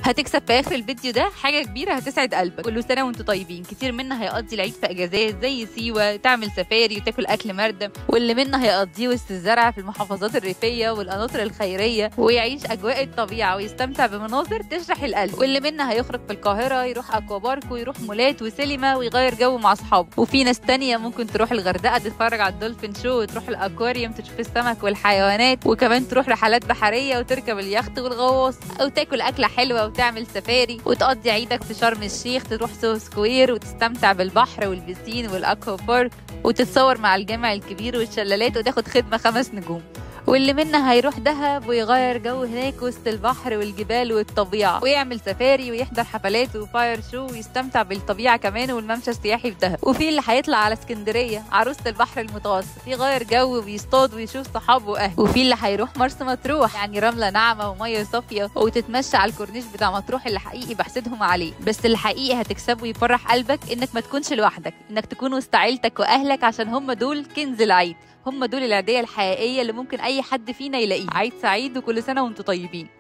هتكسب في اخر الفيديو ده حاجه كبيره هتسعد قلبك كل سنه وانتم طيبين كتير منا هيقضي العيد في اجازات زي سيوه تعمل سفاري وتاكل اكل مردم واللي منا هيقضيه وسط الزرع في المحافظات الريفيه والقناطر الخيريه ويعيش اجواء الطبيعه ويستمتع بمناظر تشرح القلب واللي منا هيخرج في القاهره يروح اكوا بارك ويروح مولات وسينما ويغير جو مع اصحابه وفي ناس تانية ممكن تروح الغردقه تتفرج على الدولفين شو وتروح الاكواريوم تشوف السمك والحيوانات وكمان تروح رحلات بحريه وتركب اليخت والغواص او تاكل اكله حلوه وتعمل سفاري وتقضي عيدك في شرم الشيخ تروح سو سكوير وتستمتع بالبحر والبسين والاكوا بارك وتتصور مع الجامع الكبير والشلالات وتاخد خدمه خمس نجوم واللي منا هيروح دهب ويغير جو هناك وسط البحر والجبال والطبيعة ويعمل سفاري ويحضر حفلات وفاير شو ويستمتع بالطبيعة كمان والممشى السياحي في دهب وفي اللي هيطلع على اسكندرية عروسة البحر المتوسط يغير جو ويصطاد ويشوف صحابه واهله وفي اللي هيروح مرسى مطروح يعني رملة ناعمة ومية صافية وتتمشى على الكورنيش بتاع مطروح اللي حقيقي بحسدهم عليه بس اللي حقيقي هتكسبه ويفرح قلبك انك ما تكونش لوحدك انك تكون وسط عيلتك واهلك عشان هم دول كنز العيد هم دول العيدية الحقيقية اللي ممكن أي حد فينا يلاقيه عيد سعيد وكل سنة وانتم طيبين